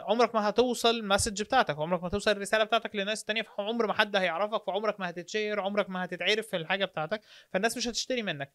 عمرك ما هتوصل المسج بتاعتك عمرك ما توصل الرساله بتاعتك لناس تانية فعمر ما حد هيعرفك فعمرك ما هتتشير عمرك ما هتتعرف في الحاجه بتاعتك فالناس مش هتشتري منك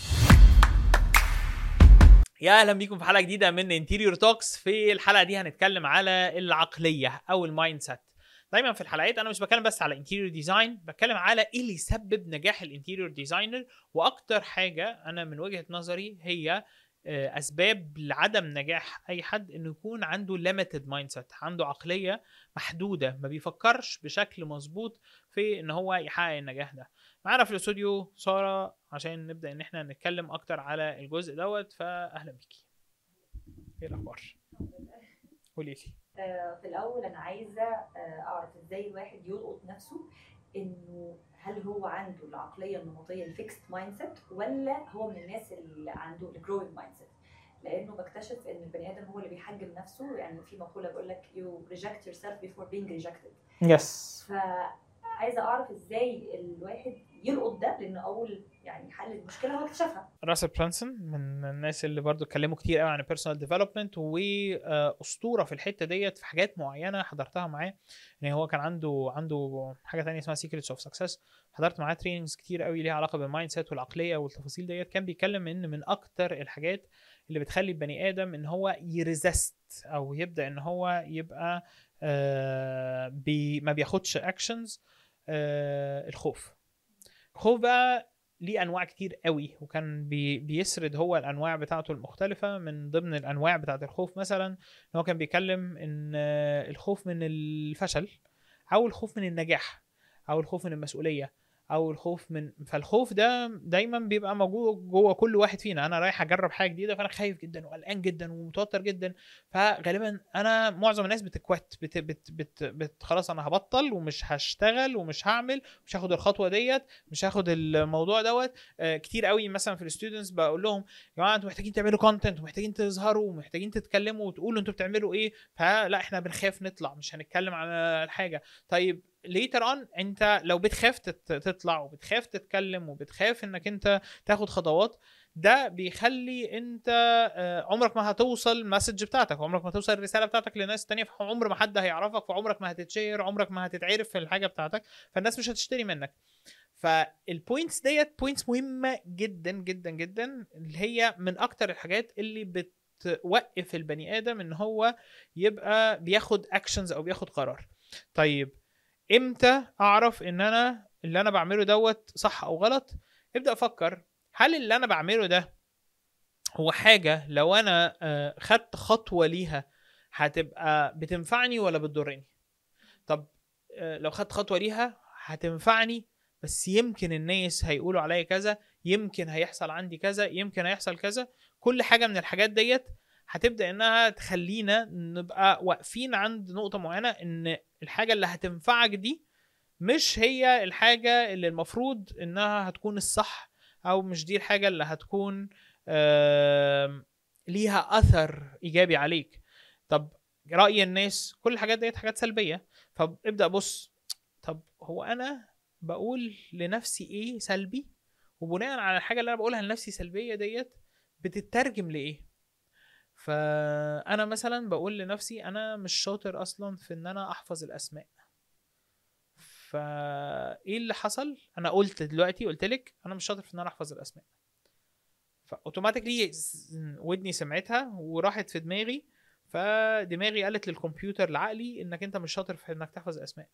يا اهلا بيكم في حلقه جديده من انتيريور توكس في الحلقه دي هنتكلم على العقليه او المايند سيت دايما في الحلقات انا مش بتكلم بس على انتيريور ديزاين بتكلم على ايه اللي يسبب نجاح الانتيريور ديزاينر واكتر حاجه انا من وجهه نظري هي آه، اسباب لعدم نجاح اي حد انه يكون عنده ليميتد مايند سيت عنده عقليه محدوده ما بيفكرش بشكل مظبوط في ان هو يحقق النجاح ده معانا في الاستوديو ساره عشان نبدا ان احنا نتكلم اكتر على الجزء دوت فاهلا بيكي ايه الاخبار قولي لي آه، في الاول انا عايزه آه، اعرف ازاي الواحد يلقط نفسه انه هل هو عنده العقليه النمطيه الفيكست مايند سيت ولا هو من الناس اللي عنده الجروينج مايند سيت لانه بكتشف ان البني ادم هو اللي بيحجم نفسه يعني في مقوله بيقول لك you reject yourself before being rejected يس فعايزه اعرف ازاي الواحد يلقط ده لانه اول يعني حل المشكله هو اكتشفها راسل برانسون من الناس اللي برضو اتكلموا كتير قوي عن البيرسونال ديفلوبمنت واسطوره في الحته ديت في حاجات معينه حضرتها معاه يعني هو كان عنده عنده حاجه تانية اسمها سيكريتس اوف سكسس حضرت معاه تريننجز كتير قوي ليها علاقه بالمايند سيت والعقليه والتفاصيل ديت كان بيتكلم ان من اكتر الحاجات اللي بتخلي البني ادم ان هو يريزست او يبدا ان هو يبقى آه بي ما بياخدش اكشنز آه الخوف الخوف بقى ليه انواع كتير قوي وكان بي بيسرد هو الانواع بتاعته المختلفه من ضمن الانواع بتاعه الخوف مثلا ان هو كان بيتكلم ان آه، الخوف من الفشل او الخوف من النجاح او الخوف من المسؤوليه او الخوف من فالخوف ده دايما بيبقى موجود جوه كل واحد فينا انا رايح اجرب حاجه جديده فانا خايف جدا وقلقان جدا ومتوتر جدا فغالبا انا معظم الناس بتكوت بت بت بت بت خلاص انا هبطل ومش هشتغل ومش هعمل مش هاخد الخطوه ديت مش هاخد الموضوع دوت آه كتير قوي مثلا في الستودنتس بقول لهم يا جماعه انتوا محتاجين تعملوا كونتنت ومحتاجين تظهروا ومحتاجين تتكلموا وتقولوا انتوا بتعملوا ايه فلا احنا بنخاف نطلع مش هنتكلم على الحاجه طيب ليتر اون انت لو بتخاف تت- تطلع وبتخاف تتكلم وبتخاف انك انت تاخد خطوات ده بيخلي انت آه، عمرك ما هتوصل المسج بتاعتك عمرك ما توصل الرساله بتاعتك لناس تانية فعمر ما حد هيعرفك فعمرك ما هتتشير عمرك ما هتتعرف في الحاجه بتاعتك فالناس مش هتشتري منك فالبوينتس ديت بوينتس مهمه جدا جدا جدا اللي هي من اكتر الحاجات اللي بتوقف البني ادم ان هو يبقى بياخد اكشنز او بياخد قرار طيب امتى اعرف ان انا اللي انا بعمله دوت صح او غلط ابدا افكر هل اللي انا بعمله ده هو حاجه لو انا آه، خدت خطوه ليها هتبقى بتنفعني ولا بتضرني طب آه، لو خدت خطوه ليها هتنفعني بس يمكن الناس هيقولوا عليا كذا يمكن هيحصل عندي كذا يمكن هيحصل كذا كل حاجه من الحاجات ديت هتبدا انها تخلينا نبقى واقفين عند نقطه معينه ان الحاجه اللي هتنفعك دي مش هي الحاجه اللي المفروض انها هتكون الصح او مش دي الحاجه اللي هتكون آم، ليها اثر ايجابي عليك طب راي الناس كل الحاجات ديت حاجات سلبيه فابدا بص طب هو انا بقول لنفسي ايه سلبي وبناء على الحاجه اللي انا بقولها لنفسي سلبيه ديت بتترجم لايه فانا مثلا بقول لنفسي انا مش شاطر اصلا في ان انا احفظ الاسماء فايه اللي حصل انا قلت دلوقتي قلت لك انا مش شاطر في ان انا احفظ الاسماء فاوتوماتيكلي ودني سمعتها وراحت في دماغي فدماغي قالت للكمبيوتر لعقلي انك انت مش شاطر في انك تحفظ الاسماء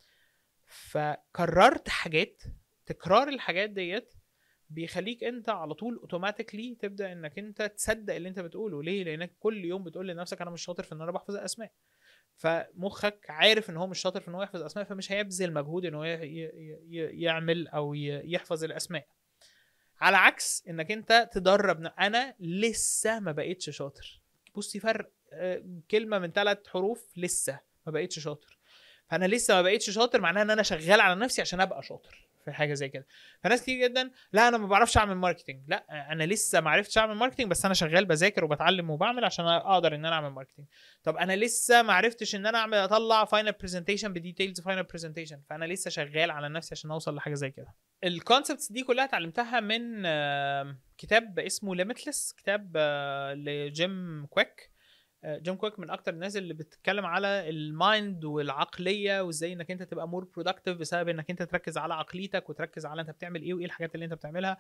فكررت حاجات تكرار الحاجات ديت بيخليك انت على طول اوتوماتيكلي تبدا انك انت تصدق اللي انت بتقوله ليه لانك كل يوم بتقول لنفسك انا مش شاطر في ان انا بحفظ الاسماء فمخك عارف ان هو مش شاطر في ان هو يحفظ اسماء فمش هيبذل مجهود ان هو ي- ي- ي- يعمل او ي- يحفظ الاسماء على عكس انك انت تدرب ن- انا لسه ما بقتش شاطر بصي فرق آه، كلمه من ثلاث حروف لسه ما بقتش شاطر فانا لسه ما بقتش شاطر معناها ان انا شغال على نفسي عشان ابقى شاطر في حاجه زي كده فناس كتير جدا لا انا ما بعرفش اعمل ماركتنج لا انا لسه ما عرفتش اعمل ماركتنج بس انا شغال بذاكر وبتعلم وبعمل عشان اقدر ان انا اعمل ماركتنج طب انا لسه ما عرفتش ان انا اعمل اطلع فاينل برزنتيشن بديتيلز فاينل برزنتيشن فانا لسه شغال على نفسي عشان اوصل لحاجه زي كده الكونسبتس دي كلها اتعلمتها من آه، كتاب اسمه ليميتلس كتاب آه، لجيم كويك آه، جيم كويك من اكتر الناس اللي بتتكلم على المايند والعقليه وازاي انك انت تبقى مور برودكتيف بسبب انك انت تركز على عقليتك وتركز على انت بتعمل ايه وايه الحاجات اللي انت بتعملها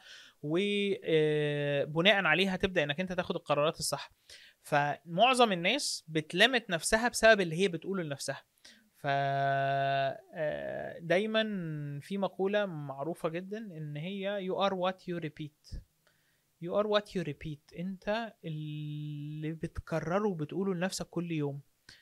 وبناء عليها تبدا انك انت تاخد القرارات الصح فمعظم الناس بتلمت نفسها بسبب اللي هي بتقوله لنفسها ف آه، دايما في مقوله معروفه جدا ان هي you are what you repeat you are what you repeat انت اللي بتكرره وبتقوله لنفسك كل يوم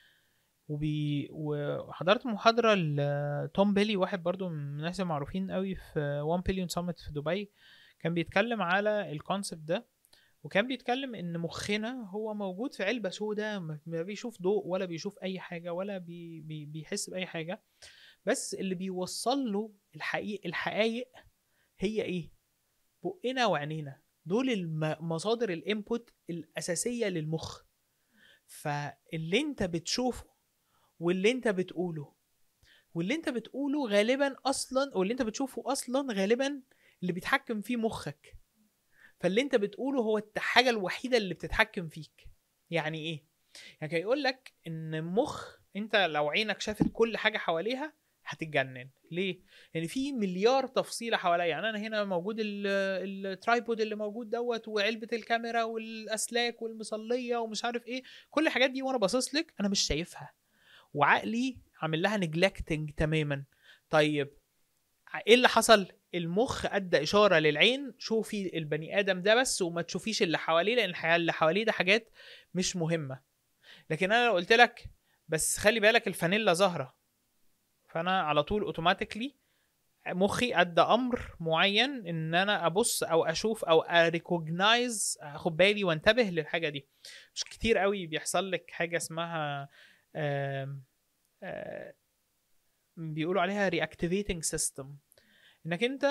وبي وحضرت محاضرة لتوم بيلي واحد برضو من الناس المعروفين قوي في 1 بليون سامت في دبي كان بيتكلم على الكونسبت ده وكان بيتكلم ان مخنا هو موجود في علبة سوداء ما ما بيشوف ضوء ولا بيشوف اي حاجة ولا بي بي بيحس باي حاجة بس اللي بيوصل له الحقيقة الحقائق هي ايه بقنا وعينينا دول الم- مصادر الانبوت الاساسيه للمخ فاللي انت بتشوفه واللي انت بتقوله واللي انت بتقوله غالبا اصلا واللي انت بتشوفه اصلا غالبا اللي بيتحكم فيه مخك فاللي انت بتقوله هو الحاجه الوحيده اللي بتتحكم فيك يعني ايه يعني كان يقول لك ان المخ انت لو عينك شافت كل حاجه حواليها هتتجنن ليه يعني في مليار تفصيله حواليا يعني انا هنا موجود ال- الترايبود اللي موجود دوت وعلبه الكاميرا والاسلاك والمصليه ومش عارف ايه كل الحاجات دي وانا باصص لك انا مش شايفها وعقلي عامل لها نجلكتنج تماما طيب ايه اللي حصل المخ ادى اشاره للعين شوفي البني ادم ده بس وما تشوفيش اللي حواليه لان الحياه اللي حواليه ده حاجات مش مهمه لكن انا لو قلت لك بس خلي بالك الفانيلا ظاهره فانا على طول اوتوماتيكلي مخي ادى امر معين ان انا ابص او اشوف او اريكوجنايز اخد بالي وانتبه للحاجه دي مش كتير قوي بيحصل لك حاجه اسمها آم، آه، بيقولوا عليها رياكتيفيتنج سيستم انك انت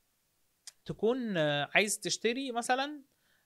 تكون آه، عايز تشتري مثلا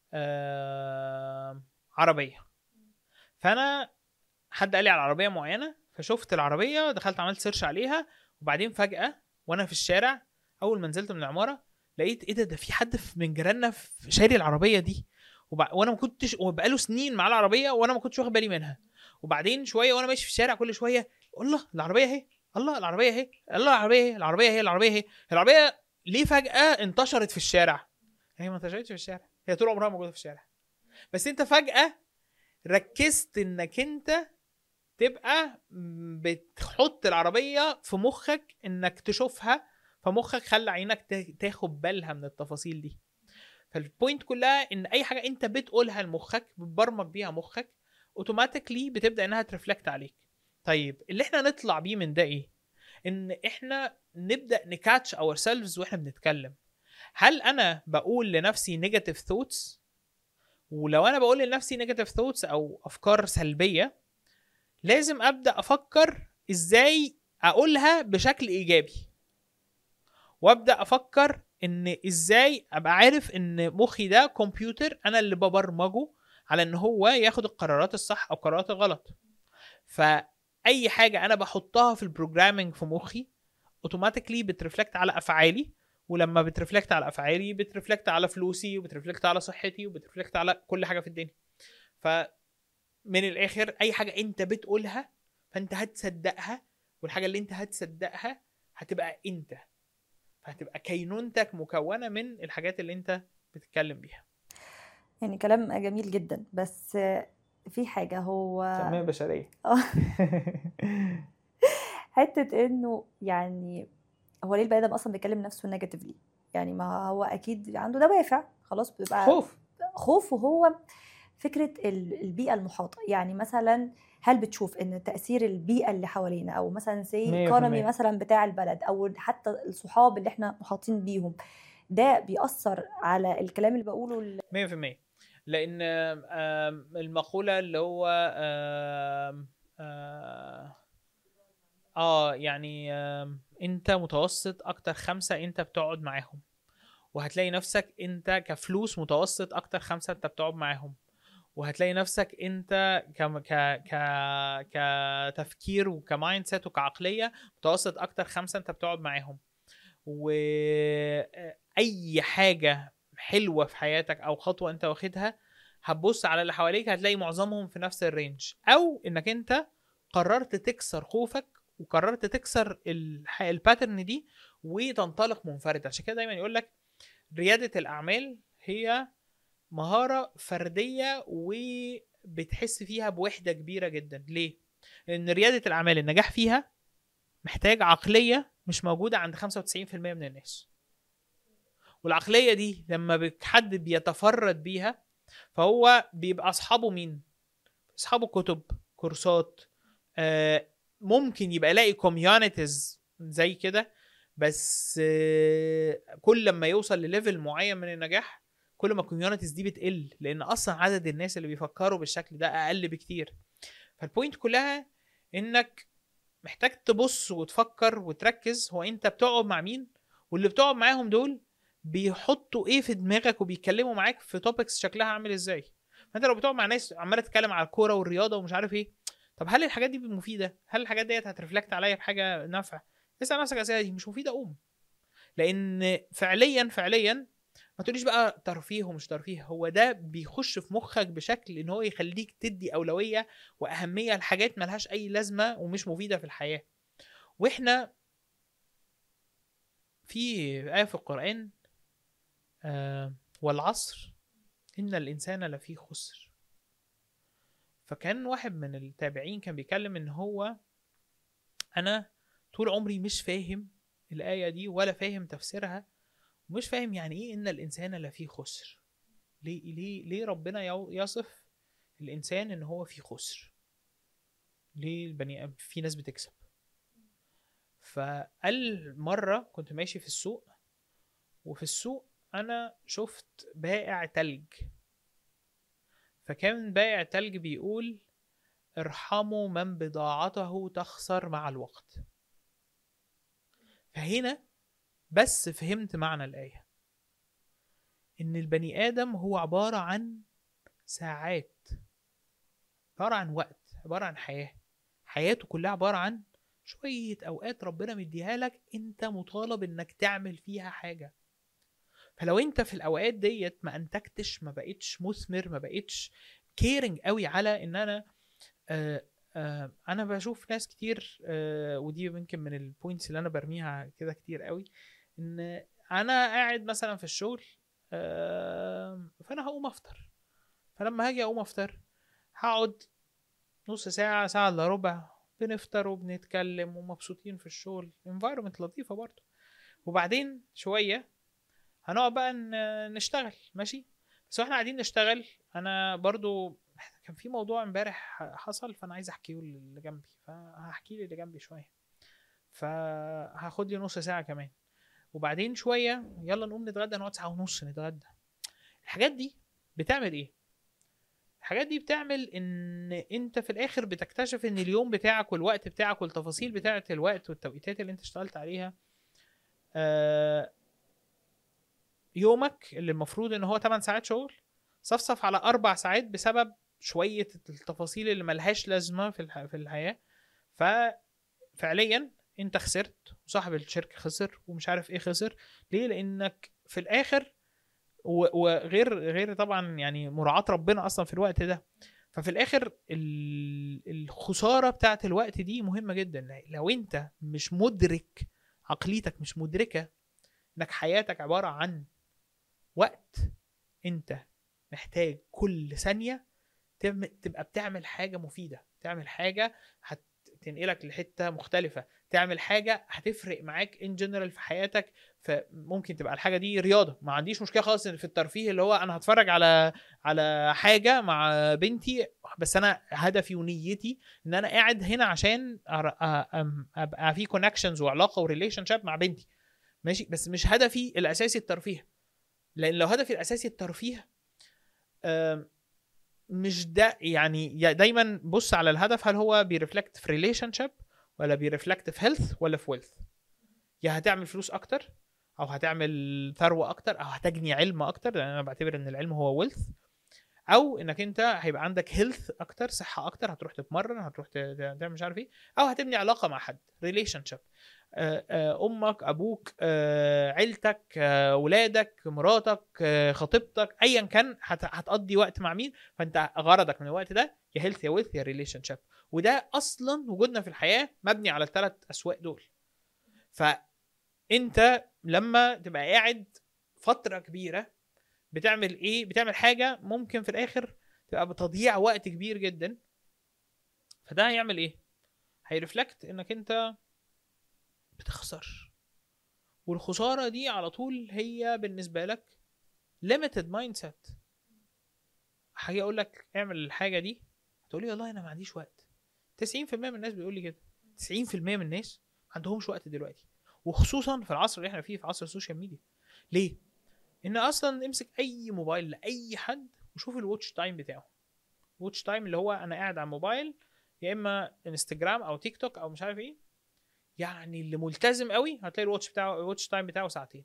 آه، عربيه فانا حد قال لي على عربيه معينه فشفت العربيه دخلت عملت سيرش عليها وبعدين فجاه وانا في الشارع اول ما نزلت من العماره لقيت ايه ده ده في حد في- من جيراننا في- شاري العربيه دي وب... وانا ما كنتش وبقاله سنين معاه العربيه وانا ما كنتش واخد بالي منها وبعدين شويه وانا ماشي في الشارع كل شويه الله العربيه اهي الله العربيه اهي الله العربيه اهي العربيه اهي العربيه اهي العربيه ليه فجاه انتشرت في الشارع هي ما انتشرتش في الشارع هي طول عمرها موجوده في الشارع بس انت فجاه ركزت انك انت تبقى م- بتحط العربيه في مخك انك تشوفها فمخك خلى عينك تا- تاخد بالها من التفاصيل دي فالبوينت كلها ان اي حاجه انت بتقولها لمخك بتبرمج بيها مخك اوتوماتيكلي بتبدا انها ترفلكت عليك طيب اللي احنا نطلع بيه من ده ايه ان احنا نبدا نكاتش اور سيلفز واحنا بنتكلم هل انا بقول لنفسي نيجاتيف ثوتس ولو انا بقول لنفسي نيجاتيف ثوتس او افكار سلبيه لازم ابدا افكر ازاي اقولها بشكل ايجابي وابدا افكر ان ازاي ابقى عارف ان مخي ده كمبيوتر انا اللي ببرمجه على ان هو ياخد القرارات الصح او القرارات الغلط فاي حاجه انا بحطها في البروجرامينج في مخي اوتوماتيكلي بترفلكت على افعالي ولما بترفلكت على افعالي بترفلكت على فلوسي وبترفلكت على صحتي وبترفلكت على كل حاجه في الدنيا ف من الاخر اي حاجه انت بتقولها فانت هتصدقها والحاجه اللي انت هتصدقها هتبقى انت فهتبقى كينونتك مكونه من الحاجات اللي انت بتتكلم بيها يعني كلام جميل جدا بس في حاجة هو تنميه بشريه آه. حتة انه يعني هو ليه البني ادم اصلا بيكلم نفسه نيجاتيفلي يعني ما هو اكيد عنده دوافع خلاص بيبقى خوف خوف وهو فكرة ال- البيئة المحاطة يعني مثلا هل بتشوف ان تأثير البيئة اللي حوالينا او مثلا سي مية في ايكونومي المية. مثلا بتاع البلد او حتى الصحاب اللي احنا محاطين بيهم ده بيأثر على الكلام اللي بقوله ال- 100% لان آم، المقوله اللي هو آم، آه، اه يعني آم، انت متوسط اكتر خمسة انت بتقعد معاهم وهتلاقي نفسك انت كفلوس متوسط اكتر خمسة انت بتقعد معاهم وهتلاقي نفسك انت ك ك ك كتفكير وكمايند سيت وكعقليه متوسط اكتر خمسة انت بتقعد معاهم واي حاجه حلوه في حياتك او خطوه انت واخدها هتبص على اللي حواليك هتلاقي معظمهم في نفس الرينج او انك انت قررت تكسر خوفك وقررت تكسر الح- الباترن دي وتنطلق منفرد عشان كده دايما يقول لك رياده الاعمال هي مهاره فرديه وبتحس فيها بوحده كبيره جدا ليه لان رياده الاعمال النجاح فيها محتاج عقليه مش موجوده عند 95% من الناس والعقليه دي لما بك- حد بيتفرد بيها فهو بيبقى اصحابه مين اصحابه كتب كورسات آه، ممكن يبقى لاقي كوميونيتيز زي كده بس آه، كل لما يوصل لليفل معين من النجاح كل ما الكوميونيتيز دي بتقل لان اصلا عدد الناس اللي بيفكروا بالشكل ده اقل بكتير فالبوينت كلها انك محتاج تبص وتفكر وتركز هو انت بتقعد مع مين واللي بتقعد معاهم دول بيحطوا ايه في دماغك وبيتكلموا معاك في توبكس شكلها عامل ازاي فانت لو بتقعد مع ناس عماله تتكلم على الكوره والرياضه ومش عارف ايه طب هل الحاجات دي مفيده هل الحاجات ديت هترفلكت عليا بحاجه نافعه اسال نفسك الاسئله دي مش مفيده قوم لان فعليا فعليا ما تقوليش بقى ترفيه ومش ترفيه هو ده بيخش في مخك بشكل ان هو يخليك تدي اولويه واهميه لحاجات ملهاش اي لازمه ومش مفيده في الحياه واحنا في ايه في القران آه والعصر ان الانسان لفي خسر فكان واحد من التابعين كان بيتكلم ان هو انا طول عمري مش فاهم الايه دي ولا فاهم تفسيرها ومش فاهم يعني ايه ان الانسان لفي خسر ليه ليه ليه ربنا يو- يصف الانسان ان هو في خسر ليه البني آدم في ناس بتكسب فقال مره كنت ماشي في السوق وفي السوق انا شفت بائع تلج فكان بائع تلج بيقول ارحموا من بضاعته تخسر مع الوقت فهنا بس فهمت معنى الآية إن البني آدم هو عبارة عن ساعات عبارة عن وقت عبارة عن حياة حياته كلها عبارة عن شوية أوقات ربنا مديها لك أنت مطالب إنك تعمل فيها حاجة فلو أنت في الأوقات ديت ما أنتجتش ما بقتش مثمر ما بقتش كيرنج قوي على إن أنا آه آه انا بشوف ناس كتير آه ودي يمكن من البوينتس اللي انا برميها كده كتير قوي ان انا قاعد مثلا في الشغل آه فانا هقوم افطر فلما هاجي اقوم افطر هقعد نص ساعة ساعة الا ربع بنفطر وبنتكلم ومبسوطين في الشغل environment لطيفة برضه وبعدين شوية هنقعد بقى ن- نشتغل ماشي بس واحنا قاعدين نشتغل انا برضو كان في موضوع امبارح حصل فانا عايز احكيه للي جنبي فهحكي لي اللي جنبي شويه فهاخد لي نص ساعه كمان وبعدين شويه يلا نقوم نتغدى نقعد ساعه ونص نتغدى الحاجات دي بتعمل ايه الحاجات دي بتعمل ان انت في الاخر بتكتشف ان اليوم بتاعك والوقت بتاعك والتفاصيل بتاعه الوقت والتوقيتات اللي انت اشتغلت عليها آه يومك اللي المفروض ان هو 8 ساعات شغل صفصف على اربع ساعات بسبب شويه التفاصيل اللي ملهاش لازمه في الح... في الحياه ففعليا انت خسرت وصاحب الشركه خسر ومش عارف ايه خسر ليه لانك في الاخر و- وغير غير طبعا يعني مراعاه ربنا اصلا في الوقت ده ففي الاخر ال- الخساره بتاعت الوقت دي مهمه جدا لو انت مش مدرك عقليتك مش مدركه انك حياتك عباره عن وقت انت محتاج كل ثانيه تعم- تبقى بتعمل حاجه مفيده تعمل حاجه هتنقلك لحته مختلفه تعمل حاجه هتفرق معاك ان جنرال في حياتك فممكن تبقى الحاجه دي رياضه ما عنديش مشكله خالص إن في الترفيه اللي هو انا هتفرج على على حاجه مع بنتي بس انا هدفي ونيتي ان انا قاعد هنا عشان أر- أ- أم- ابقى في كونكشنز وعلاقه وريليشن شيب مع بنتي ماشي بس مش هدفي الاساسي الترفيه لان لو هدفي الاساسي الترفيه آم، مش ده يعني يا دايما بص على الهدف هل هو بيرفلكت في ريليشن شيب ولا بيرفلكت في هيلث ولا في ويلث يا هتعمل فلوس اكتر او هتعمل ثروه اكتر او هتجني علم اكتر لان انا بعتبر ان العلم هو ويلث او انك انت هيبقى عندك هيلث اكتر صحه اكتر هتروح تتمرن هتروح ت- ت- تعمل مش عارف ايه او هتبني علاقه مع حد ريليشن شيب آه، آه، امك ابوك آه، عيلتك آه، ولادك مراتك آه، خطيبتك ايا كان هت- هتقضي وقت مع مين فانت غرضك من الوقت ده يا هيلث يا ويلث يا ريليشن شيب وده اصلا وجودنا في الحياه مبني على الثلاث اسواق دول فانت لما تبقى قاعد فتره كبيره بتعمل ايه بتعمل حاجه ممكن في الاخر تبقى بتضييع وقت كبير جدا فده هيعمل ايه هيرفلكت انك انت بتخسر والخساره دي على طول هي بالنسبه لك limited mindset هاجي اقول لك اعمل الحاجه دي تقول لي والله انا ما عنديش وقت 90% من الناس بيقول لي كده 90% من الناس ما عندهمش وقت دلوقتي وخصوصا في العصر اللي احنا فيه في عصر السوشيال ميديا ليه ان اصلا امسك اي موبايل لاي حد وشوف الواتش تايم بتاعه واتش تايم اللي هو انا قاعد على الموبايل يا اما انستجرام او تيك توك او مش عارف ايه يعني اللي ملتزم قوي هتلاقي الواتش بتاعه الواتش تايم بتاعه ساعتين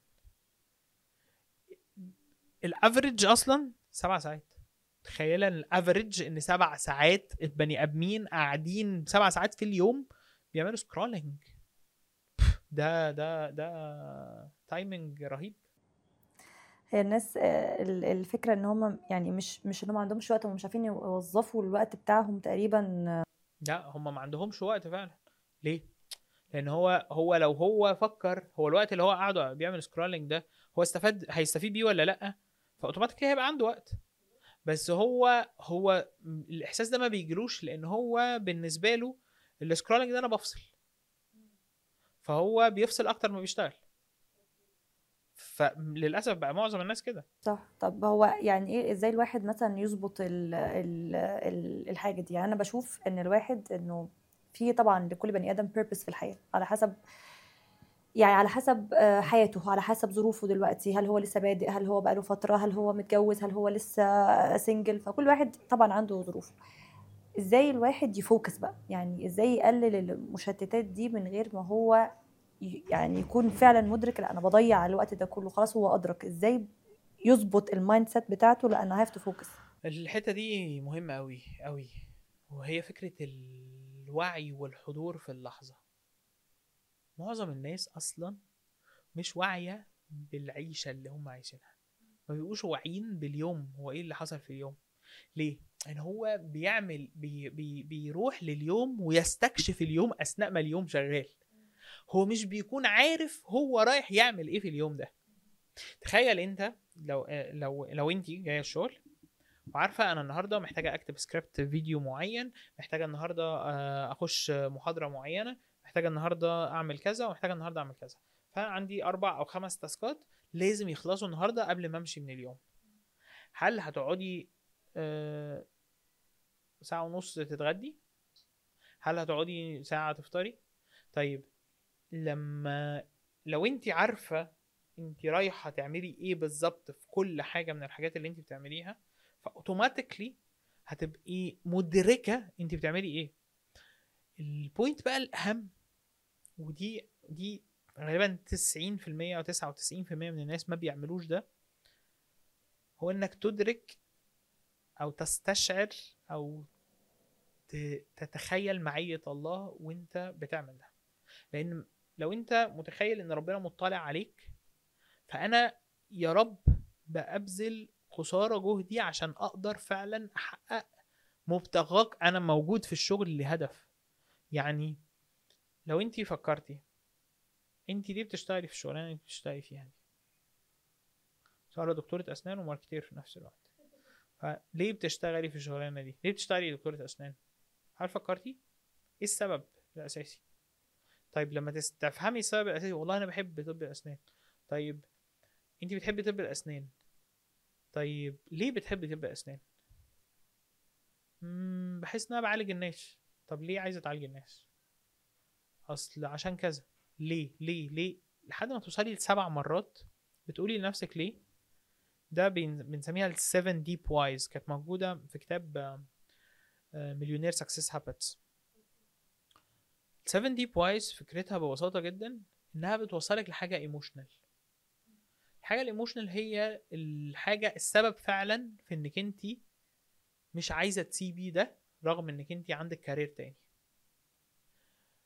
الافريج اصلا سبع ساعات تخيل ان الافريج ان سبع ساعات البني ادمين قاعدين سبع ساعات في اليوم بيعملوا سكرولنج ده ده ده تايمنج رهيب هي الناس آه، ال- الفكره ان هم يعني مش مش ان هم ما عندهمش وقت هم مش عارفين يوظفوا الوقت بتاعهم تقريبا آه، لا هم ما عندهمش وقت فعلا ليه لان هو هو لو هو فكر هو الوقت اللي هو قاعد بيعمل سكرولنج ده هو استفاد هيستفيد بيه ولا لا فاوتوماتيكلي هيبقى عنده وقت بس هو هو م- الاحساس ده ما بيجيلوش لان هو بالنسبه له السكرولنج ده انا بفصل فهو بيفصل اكتر ما بيشتغل فللاسف بقى معظم الناس كده صح طب هو يعني ايه ازاي الواحد مثلا يظبط ال ال ال الحاجه دي يعني انا بشوف ان الواحد انه في طبعا لكل بني ادم بيربس في الحياه على حسب يعني على حسب آه، حياته على حسب ظروفه دلوقتي هل هو لسه بادئ هل هو بقاله فتره هل هو متجوز هل هو لسه سنجل فكل واحد طبعا عنده ظروفه ازاي الواحد يفوكس بقى يعني ازاي يقلل المشتتات دي من غير ما هو ي- يعني يكون فعلا مدرك لا انا بضيع الوقت ده كله خلاص هو ادرك ازاي يظبط المايند سيت بتاعته لان هاف تو فوكس الحته دي مهمه قوي قوي وهي فكره الوعي والحضور في اللحظه معظم الناس اصلا مش واعيه بالعيشه اللي هم عايشينها ما بيبقوش واعيين باليوم هو ايه اللي حصل في اليوم ليه ان هو بيعمل بي بي بيروح لليوم ويستكشف اليوم اثناء ما اليوم شغال هو مش بيكون عارف هو رايح يعمل ايه في اليوم ده تخيل انت لو لو لو انت جايه الشغل وعارفه انا النهارده محتاجه اكتب سكريبت فيديو معين محتاجه النهارده آه، اخش محاضره معينه محتاجه النهارده اعمل كذا ومحتاجه النهارده اعمل كذا فعندي اربع او خمس تاسكات لازم يخلصوا النهارده قبل ما امشي من اليوم هل هتقعدي آه، ساعه ونص تتغدي هل هتقعدي ساعه تفطري طيب لما لو انت عارفه انت رايحه تعملي ايه بالظبط في كل حاجه من الحاجات اللي انت بتعمليها فاوتوماتيكلي هتبقي مدركه انت بتعملي ايه البوينت بقى الاهم ودي دي غالبا 90% او 99% من الناس ما بيعملوش ده هو انك تدرك او تستشعر او ت- تتخيل معية الله وانت بتعمل ده لان لو انت متخيل ان ربنا مطلع عليك فانا يا رب بأبذل قصارى جهدي عشان اقدر فعلا احقق مبتغاك انا موجود في الشغل لهدف يعني لو انت فكرتي انت ليه بتشتغلي في الشغلانه اللي انت بتشتغلي فيها دي ساره دكتوره اسنان وماركتير في نفس الوقت فليه بتشتغلي في الشغلانه دي ليه بتشتغلي دكتوره اسنان هل فكرتي ايه السبب الاساسي طيب لما تس- تفهمي السبب الاساسي والله انا بحب طب الاسنان طيب انت بتحبي طب الاسنان طيب ليه بتحبي طب الاسنان مم، بحس ان انا بعالج الناس طب ليه عايزه تعالجي الناس اصل عشان كذا ليه ليه ليه لحد ما توصلي لسبع مرات بتقولي لنفسك ليه ده بن- بنسميها ال 7 ديب وايز كانت موجوده في كتاب آه، آه، مليونير سكسس هابتس 7 ديب وايز فكرتها ببساطه جدا انها بتوصلك لحاجه ايموشنال الحاجه الايموشنال هي الحاجه السبب فعلا في انك انت مش عايزه تسيبي ده رغم انك انت عندك كارير تاني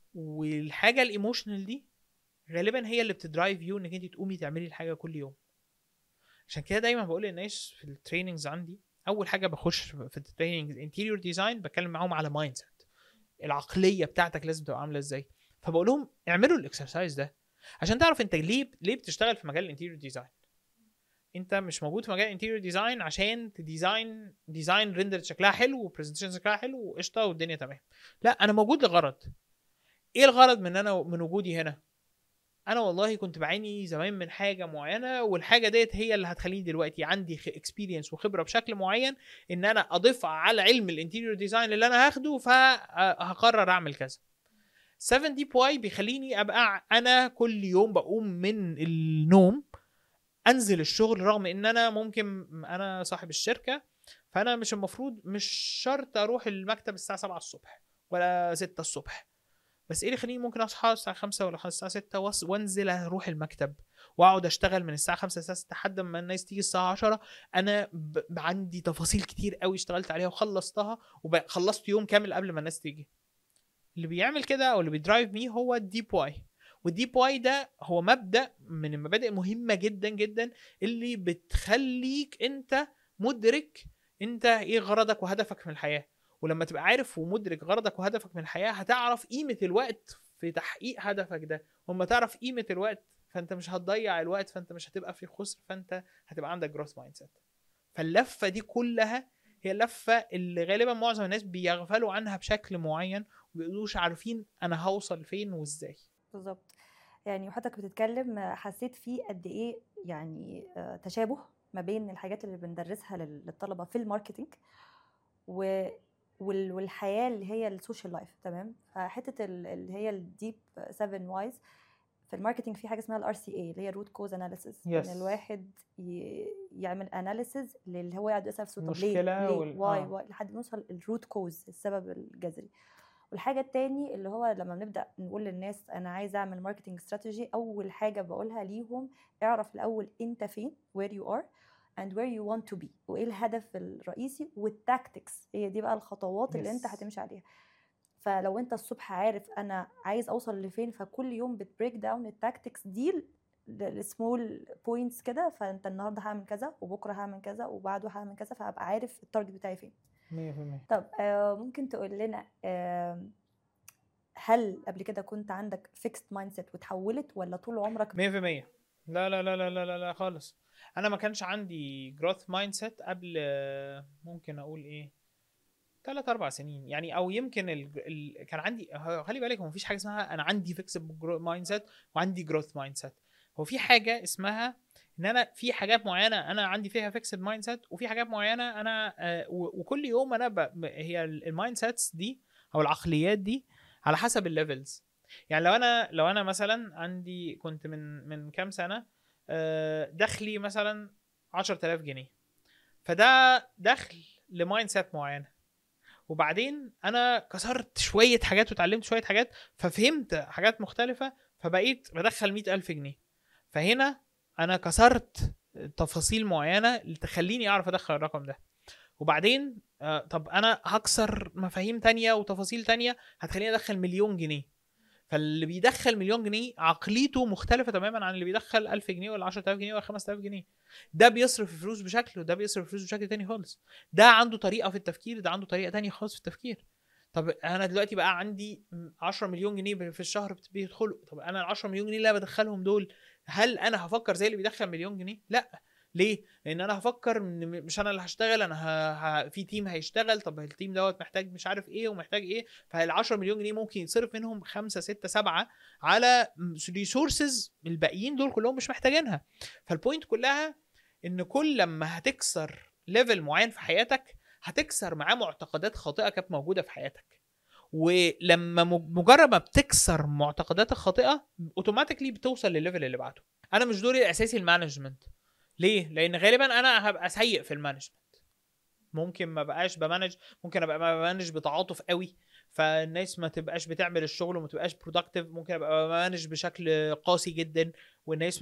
والحاجه الايموشنال دي غالبا هي اللي بتدرايف يو انك انت تقومي تعملي الحاجه كل يوم عشان كده دايما بقول للناس في التريننجز عندي اول حاجه بخش في التريننج انتيريور ديزاين بتكلم معاهم على مايند سيت العقليه بتاعتك لازم تبقى عامله ازاي فبقول لهم اعملوا الاكسرسايز ده عشان تعرف انت ليه ليه بتشتغل في مجال الانتيريور ديزاين انت مش موجود في مجال الانتيريور ديزاين عشان تديزاين ديزاين ريندر شكلها حلو وبرزنتيشن شكلها حلو وقشطه والدنيا تمام لا انا موجود لغرض ايه الغرض من انا من وجودي هنا انا والله كنت بعاني زمان من حاجه معينه والحاجه ديت هي اللي هتخليني دلوقتي عندي اكسبيرينس وخبره بشكل معين ان انا اضيف على علم الانتيريور ديزاين اللي انا هاخده فهقرر اعمل كذا 7 ديب واي بيخليني ابقى انا كل يوم بقوم من النوم انزل الشغل رغم ان انا ممكن انا صاحب الشركه فانا مش المفروض مش شرط اروح المكتب الساعه 7 الصبح ولا 6 الصبح بس ايه اللي يخليني ممكن اصحى الساعه 5 ولا الساعه 6 وانزل اروح المكتب واقعد اشتغل من الساعه 5 للساعه 6 لحد ما الناس تيجي الساعه 10 انا ب... عندي تفاصيل كتير قوي اشتغلت عليها وخلصتها وخلصت يوم كامل قبل ما الناس تيجي اللي بيعمل كده او اللي بيدرايف مي هو الديب واي والديب واي ده هو مبدا من المبادئ المهمه جدا جدا اللي بتخليك انت مدرك انت ايه غرضك وهدفك من الحياه ولما تبقى عارف ومدرك غرضك وهدفك من الحياه هتعرف قيمه الوقت في تحقيق هدفك ده وما تعرف قيمه الوقت فانت مش هتضيع الوقت فانت مش هتبقى في خسر فانت هتبقى عندك جروث مايند سيت فاللفه دي كلها هي اللفه اللي غالبا معظم الناس بيغفلوا عنها بشكل معين ومبيبقوش عارفين انا هوصل فين وازاي بالظبط يعني وحضرتك بتتكلم حسيت فيه قد ايه يعني تشابه ما بين الحاجات اللي بندرسها للطلبه في الماركتينج و والحياه اللي هي السوشيال لايف تمام فحته اللي هي الديب 7 وايز في الماركتينج في حاجه اسمها الار سي اي اللي هي روت كوز اناليسيس Yes. ان الواحد ي- يعمل اناليسيس اللي هو يقعد يسال نفسه طب ليه مشكلة ليه وال- واي آه. واي لحد ما نوصل الروت كوز السبب الجذري والحاجه التاني اللي هو لما بنبدا نقول للناس انا عايز اعمل ماركتنج استراتيجي اول حاجه بقولها ليهم اعرف الاول انت فين where you are and where you want to be وايه الهدف الرئيسي والتاكتكس هي دي بقى الخطوات اللي انت Yes. هتمشي عليها فلو انت الصبح عارف انا عايز اوصل لفين فكل يوم بتبريك داون التاكتكس دي السمول بوينتس كده فانت النهارده هعمل كذا وبكره هعمل كذا وبعده هعمل كذا فهبقى عارف التارجت بتاعي فين 100% طب آه، ممكن تقول لنا آه، هل قبل كده كنت عندك فيكست مايند سيت وتحولت ولا طول عمرك 100% لا لا لا لا لا لا, لا خالص انا ما كانش عندي جروث مايند سيت قبل آه، ممكن اقول ايه ثلاث اربع سنين يعني او يمكن ال... ال... كان عندي ه- خلي بالك هو مفيش حاجه اسمها انا عندي فيكس مايند سيت وعندي جروث مايند سيت هو في حاجه اسمها ان انا في حاجات معينه انا عندي فيها فيكسد مايند سيت وفي حاجات معينه انا آه، و- وكل يوم انا ب... ب- هي المايند سيتس دي او العقليات دي على حسب الليفلز يعني لو انا لو انا مثلا عندي كنت من من كام سنه آه، دخلي مثلا 10000 جنيه فده دخل لمايند سيت معينه وبعدين انا كسرت شويه حاجات وتعلمت شويه حاجات ففهمت حاجات مختلفه فبقيت بدخل 100000 جنيه فهنا انا كسرت تفاصيل معينه اللي تخليني اعرف ادخل الرقم ده وبعدين آه طب انا هكسر مفاهيم تانية وتفاصيل تانية هتخليني ادخل مليون جنيه فاللي بيدخل مليون جنيه عقليته مختلفة تماما عن اللي بيدخل 1000 جنيه ولا 10000 جنيه ولا 5000 جنيه ده بيصرف فلوس بشكل وده بيصرف فلوس بشكل تاني خالص ده عنده طريقة في التفكير ده عنده طريقة تانية خالص في التفكير طب انا دلوقتي بقى عندي 10 مليون جنيه في الشهر بت- بيدخلوا طب انا ال 10 مليون جنيه اللي انا بدخلهم دول هل انا هفكر زي اللي بيدخل مليون جنيه لا ليه لان انا هفكر ان م- مش انا اللي هشتغل انا ه... ه... في تيم هيشتغل طب التيم دوت محتاج مش عارف ايه ومحتاج ايه فال 10 مليون جنيه ممكن يتصرف منهم 5 6 7 على ريسورسز الباقيين دول كلهم مش محتاجينها فالبوينت كلها ان كل لما هتكسر ليفل معين في حياتك هتكسر معاه معتقدات خاطئه كانت موجوده في حياتك ولما م- مجرد ما بتكسر معتقدات الخاطئه اوتوماتيكلي بتوصل للليفل اللي بعده انا مش دوري الاساسي المانجمنت ليه لان غالبا انا هبقى سيء في المانجمنت ممكن ما بقاش بمانج ممكن ابقى بمانج بتعاطف قوي فالناس ما تبقاش بتعمل الشغل وما تبقاش برودكتيف ممكن ابقى بمانج بشكل قاسي جدا والناس م...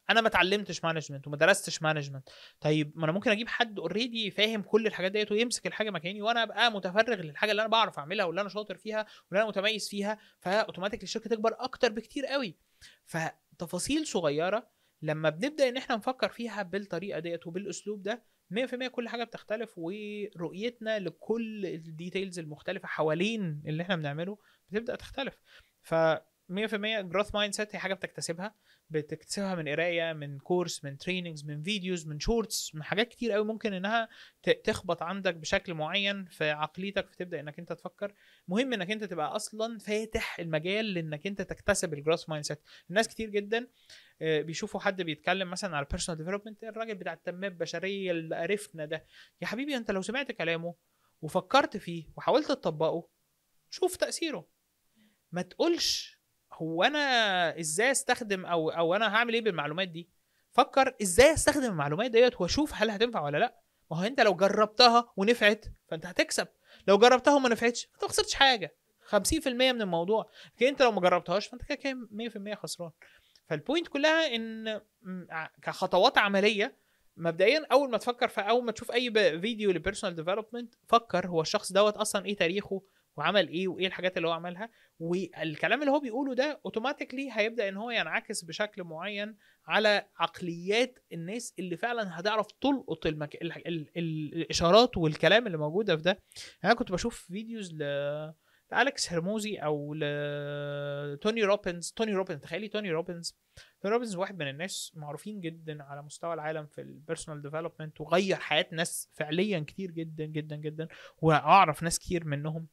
انا ما اتعلمتش مانجمنت وما درستش مانجمنت طيب ما انا ممكن اجيب حد اوريدي فاهم كل الحاجات ديت ويمسك الحاجه مكاني وانا ابقى متفرغ للحاجه اللي انا بعرف اعملها واللي انا شاطر فيها واللي انا متميز فيها فاوتوماتيك الشركه تكبر اكتر بكتير قوي فتفاصيل صغيره لما بنبدا ان احنا نفكر فيها بالطريقه ديت وبالاسلوب ده 100% كل حاجه بتختلف ورؤيتنا لكل الديتيلز المختلفه حوالين اللي احنا بنعمله بتبدا تختلف ف 100% جروث مايند سيت هي حاجه بتكتسبها بتكتسبها من قرايه من كورس من تريننجز من فيديوز من شورتس من حاجات كتير قوي ممكن انها ت- تخبط عندك بشكل معين في عقليتك فتبدا انك انت تفكر مهم انك انت تبقى اصلا فاتح المجال لانك انت تكتسب الجروث مايند سيت الناس كتير جدا آه، بيشوفوا حد بيتكلم مثلا على البيرسونال ديفلوبمنت الراجل بتاع التنميه البشريه اللي قرفنا ده يا حبيبي انت لو سمعت كلامه وفكرت فيه وحاولت تطبقه شوف تاثيره ما تقولش هو انا ازاي استخدم او او انا هعمل ايه بالمعلومات دي فكر ازاي استخدم المعلومات ديت واشوف هل هتنفع ولا لا ما هو انت لو جربتها ونفعت فانت هتكسب لو جربتها وما نفعتش انت ما خسرتش حاجه 50% من الموضوع لكن انت لو ما جربتهاش فانت كده كده 100% خسران فالبوينت كلها ان م- ع- كخطوات عمليه مبدئيا اول ما تفكر في اول ما تشوف اي ب- فيديو لبيرسونال ديفلوبمنت فكر هو الشخص دوت اصلا ايه تاريخه وعمل ايه وايه الحاجات اللي هو عملها والكلام اللي هو بيقوله ده اوتوماتيكلي هيبدا ان هو ينعكس بشكل معين على عقليات الناس اللي فعلا هتعرف تلقط المك... ال... ال... ال... الاشارات والكلام اللي موجوده في ده يعني انا كنت بشوف فيديوز ل لأليكس هرموزي او لتوني روبنز توني روبنز تخيلي توني روبنز توني روبنز واحد من الناس معروفين جدا على مستوى العالم في البيرسونال ديفلوبمنت وغير حياه ناس فعليا كتير جدا جدا جدا واعرف ناس كتير منهم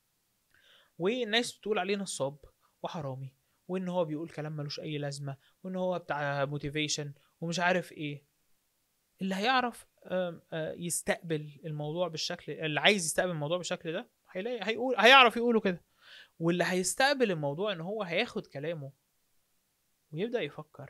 والناس بتقول عليه نصاب وحرامي وان هو بيقول كلام ملوش اي لازمه وان هو بتاع موتيفيشن ومش عارف ايه اللي هيعرف آم، آه، يستقبل الموضوع بالشكل اللي عايز يستقبل الموضوع بالشكل ده هيلاقي هيقول هيعرف يقوله كده واللي هيستقبل الموضوع ان هو هياخد كلامه ويبدا يفكر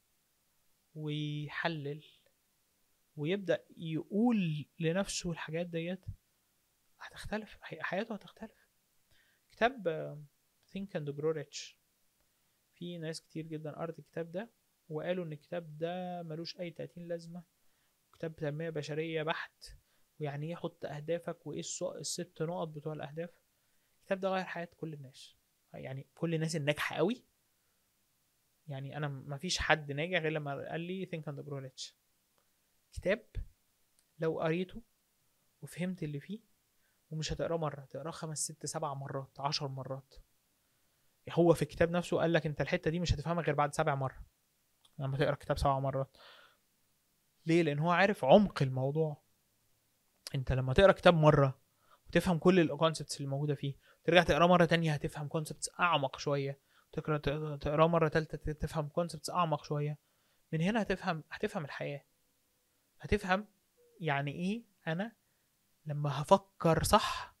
ويحلل ويبدا يقول لنفسه الحاجات ديت هتختلف حي- حياته هتختلف كتاب آه، Think and Grow Rich في ناس كتير جدا قرأت الكتاب ده وقالوا ان الكتاب ده ملوش اي 30 لازمه كتاب تنميه بشريه بحت ويعني ايه حط اهدافك وايه الس- الست نقط بتوع الاهداف الكتاب ده غير حياه كل الناس يعني كل الناس الناجحه قوي يعني انا ما فيش حد ناجح غير لما قال لي think and grow rich كتاب لو قريته وفهمت اللي فيه ومش هتقراه مره تقراه خمس ست سبع مرات عشر مرات هو في الكتاب نفسه قال لك انت الحته دي مش هتفهمها غير بعد سبع مرة لما تقرا الكتاب سبع مرات ليه لان هو عارف عمق الموضوع انت لما تقرا كتاب مره وتفهم كل الكونسبتس اللي موجوده فيه ترجع تقراه مره تانية هتفهم كونسبتس اعمق شويه تقرا تقراه مره تالتة تفهم كونسبتس اعمق شويه من هنا هتفهم هتفهم الحياه هتفهم يعني ايه انا لما هفكر صح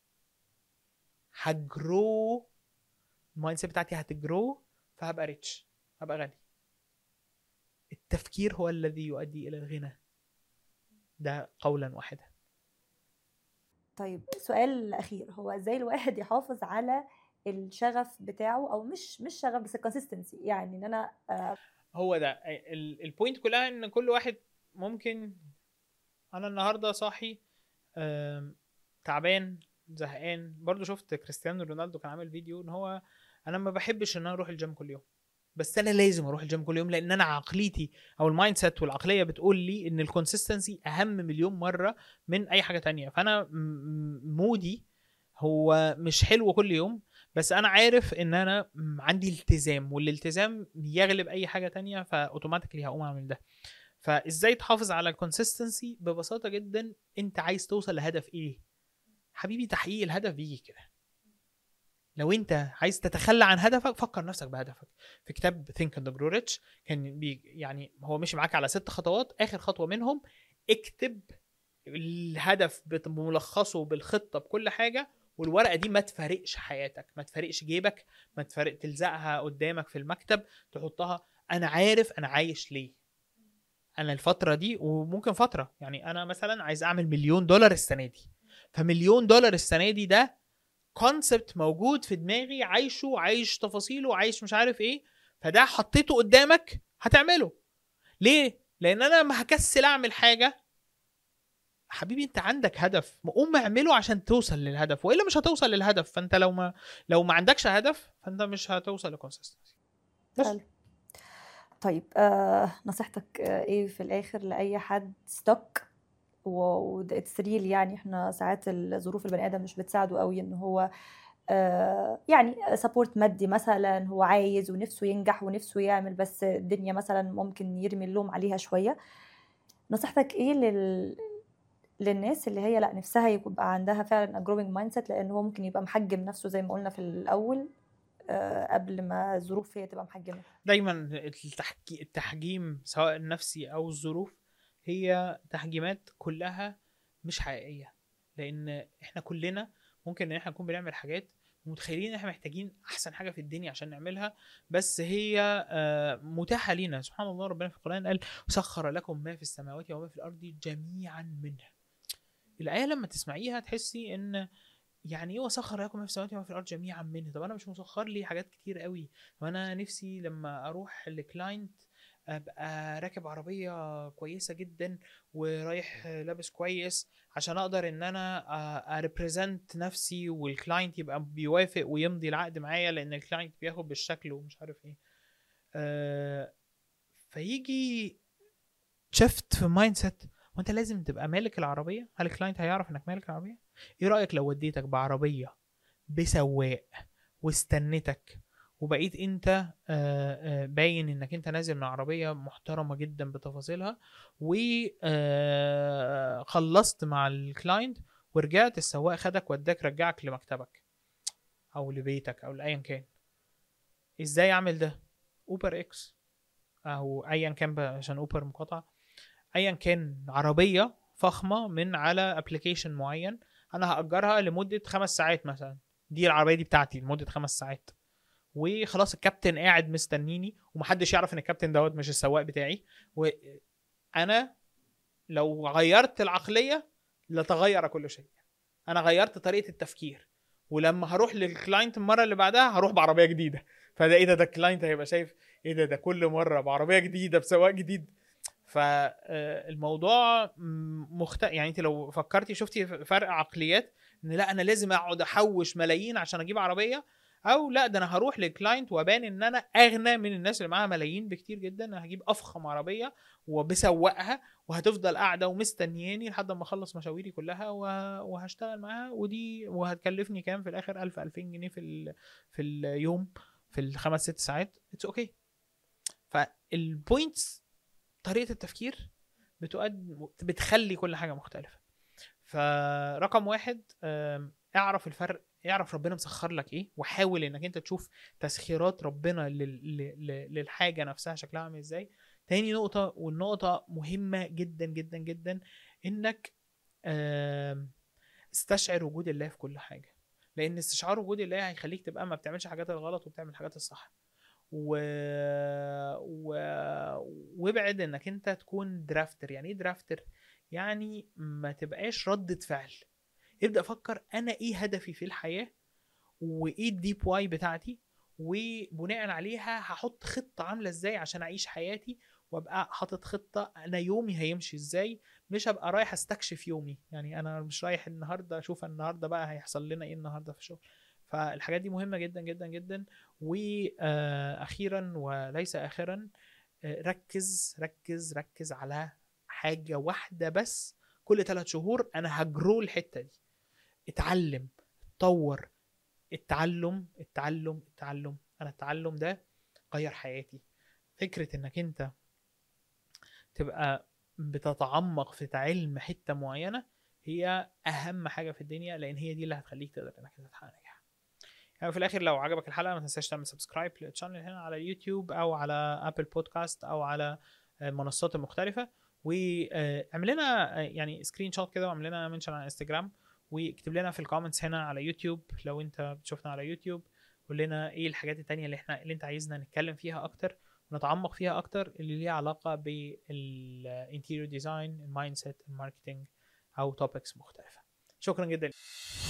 هجرو المايند سيت بتاعتي هتجرو فهبقى ريتش هبقى غني التفكير هو الذي يؤدي الى الغنى ده قولا واحدا طيب سؤال اخير هو ازاي الواحد يحافظ على الشغف بتاعه او مش مش شغف بس الكونسيستنسي يعني ان انا آه، هو ده ال- البوينت كلها ان كل واحد ممكن انا النهارده صاحي آم، تعبان زهقان برضو شفت كريستيانو رونالدو كان عامل فيديو ان هو انا ما بحبش ان انا اروح الجيم كل يوم بس انا لازم اروح الجيم كل يوم لان انا عقليتي او المايند سيت والعقليه بتقول لي ان الكونسيستنسي اهم مليون مره من اي حاجه تانية فانا م- م- مودي هو مش حلو كل يوم بس انا عارف ان انا م- عندي التزام والالتزام يغلب اي حاجه تانية فاوتوماتيكلي هقوم اعمل ده فازاي تحافظ على الكونسيستنسي ببساطه جدا انت عايز توصل لهدف ايه حبيبي تحقيق الهدف بيجي كده لو انت عايز تتخلى عن هدفك فكر نفسك بهدفك في كتاب Think and Grow Rich كان بي يعني هو مشي معاك على ست خطوات اخر خطوه منهم اكتب الهدف بملخصه بالخطه بكل حاجه والورقه دي ما تفارقش حياتك ما تفارقش جيبك ما تفارق تلزقها قدامك في المكتب تحطها انا عارف انا عايش ليه انا الفتره دي وممكن فتره يعني انا مثلا عايز اعمل مليون دولار السنه دي فمليون دولار السنه دي ده كونسبت موجود في دماغي عايشه عايش تفاصيله عايش مش عارف ايه فده حطيته قدامك هتعمله ليه لان انا لما هكسل اعمل حاجه حبيبي انت عندك هدف قوم اعمله عشان توصل للهدف والا مش هتوصل للهدف فانت لو ما لو ما عندكش هدف فانت مش هتوصل لكونسستنسي بس. حلو. طيب آه نصيحتك آه ايه في الاخر لاي حد ستوك واتس ريل يعني احنا ساعات الظروف البني ادم مش بتساعده قوي ان هو آه يعني سبورت مادي مثلا هو عايز ونفسه ينجح ونفسه يعمل بس الدنيا مثلا ممكن يرمي اللوم عليها شويه نصيحتك ايه لل للناس اللي هي لا نفسها يبقى عندها فعلا جروينج مايند سيت لان هو ممكن يبقى محجم نفسه زي ما قلنا في الاول آه، قبل ما الظروف هي تبقى محجمه دايما التحكي... التحجيم سواء النفسي او الظروف هي تحجيمات كلها مش حقيقيه لان احنا كلنا ممكن ان احنا نكون بنعمل حاجات ومتخيلين ان احنا محتاجين احسن حاجه في الدنيا عشان نعملها بس هي آه، متاحه لينا سبحان الله ربنا في القران قال وسخر لكم ما في السماوات وما في الارض جميعا منه الايه لما تسمعيها تحسي ان يعني ايه وسخر لكم ما في السماوات وما في الارض جميعا منه طب انا مش مسخر لي حاجات كتير قوي طب انا نفسي لما اروح لكلاينت ابقى راكب عربيه كويسه جدا ورايح لابس كويس عشان اقدر ان انا اريبريزنت نفسي والكلاينت يبقى بيوافق ويمضي العقد معايا لان الكلاينت بياخد بالشكل ومش عارف ايه آه، فيجي شفت في مايند سيت وانت لازم تبقى مالك العربيه هل الكلاينت هيعرف انك مالك العربيه ايه رايك لو وديتك بعربيه بسواق واستنتك وبقيت انت آه، آه، باين انك انت نازل من عربيه محترمه جدا بتفاصيلها وخلصت مع الكلاينت ورجعت السواق خدك وداك رجعك لمكتبك او لبيتك او لايا كان ازاي اعمل ده اوبر اكس او ايا كان بقى عشان اوبر مقاطعه ايا كان عربيه فخمه من على ابلكيشن معين انا هاجرها لمده خمس ساعات مثلا دي العربيه دي بتاعتي لمده خمس ساعات وخلاص الكابتن قاعد مستنيني ومحدش يعرف ان الكابتن دوت مش السواق بتاعي وانا لو غيرت العقليه لتغير كل شيء انا غيرت طريقه التفكير ولما هروح للكلاينت المره اللي بعدها هروح بعربيه جديده فده ايه ده ده الكلاينت هيبقى شايف ايه ده ده كل مره بعربيه جديده بسواق جديد فالموضوع مختلف يعني انت لو فكرتي شفتي فرق عقليات ان لا انا لازم اقعد احوش ملايين عشان اجيب عربيه او لا ده انا هروح للكلاينت وابان ان انا اغنى من الناس اللي معاها ملايين بكتير جدا انا هجيب افخم عربيه وبسوقها وهتفضل قاعده ومستنياني لحد ما اخلص مشاويري كلها وهشتغل معاها ودي وهتكلفني كام في الاخر 1000 2000 جنيه في ال... في اليوم في الخمس ست ساعات اتس اوكي okay. فالبوينتس طريقه التفكير بتؤد بتخلي كل حاجه مختلفه فرقم واحد اعرف الفرق اعرف ربنا مسخر لك ايه وحاول انك انت تشوف تسخيرات ربنا للحاجه نفسها شكلها عامل ازاي تاني نقطه والنقطه مهمه جدا جدا جدا انك استشعر وجود الله في كل حاجه لان استشعار وجود الله هيخليك تبقى ما بتعملش حاجات الغلط وبتعمل الحاجات الصح و... و... وابعد انك انت تكون درافتر يعني ايه درافتر يعني ما تبقاش ردة فعل ابدا افكر انا ايه هدفي في الحياه وايه الديب واي بتاعتي وبناء عليها هحط خطه عامله ازاي عشان اعيش حياتي وابقى حاطط خطه انا يومي هيمشي ازاي مش هبقى رايح استكشف يومي يعني انا مش رايح النهارده اشوف النهارده بقى هيحصل لنا ايه النهارده في الشغل فالحاجات دي مهمه جدا جدا جدا واخيرا وليس اخرا ركز ركز ركز على حاجه واحده بس كل ثلاث شهور انا هجرو الحته دي اتعلم اتطور التعلم التعلم التعلم انا التعلم ده غير حياتي فكره انك انت تبقى بتتعمق في علم حته معينه هي اهم حاجه في الدنيا لان هي دي اللي هتخليك تقدر انك تحقق نجاح يعني في الاخر لو عجبك الحلقه ما تنساش تعمل سبسكرايب للشانل هنا على اليوتيوب او على ابل بودكاست او على المنصات المختلفه واعمل لنا يعني سكرين شوت كده واعمل لنا منشن على انستجرام واكتب لنا في الكومنتس هنا على يوتيوب لو انت بتشوفنا على يوتيوب قول لنا ايه الحاجات التانية اللي احنا اللي انت عايزنا نتكلم فيها اكتر ونتعمق فيها اكتر اللي ليها علاقه بالانتيريور ديزاين المايند سيت الماركتنج او توبكس مختلفه شكرا جدا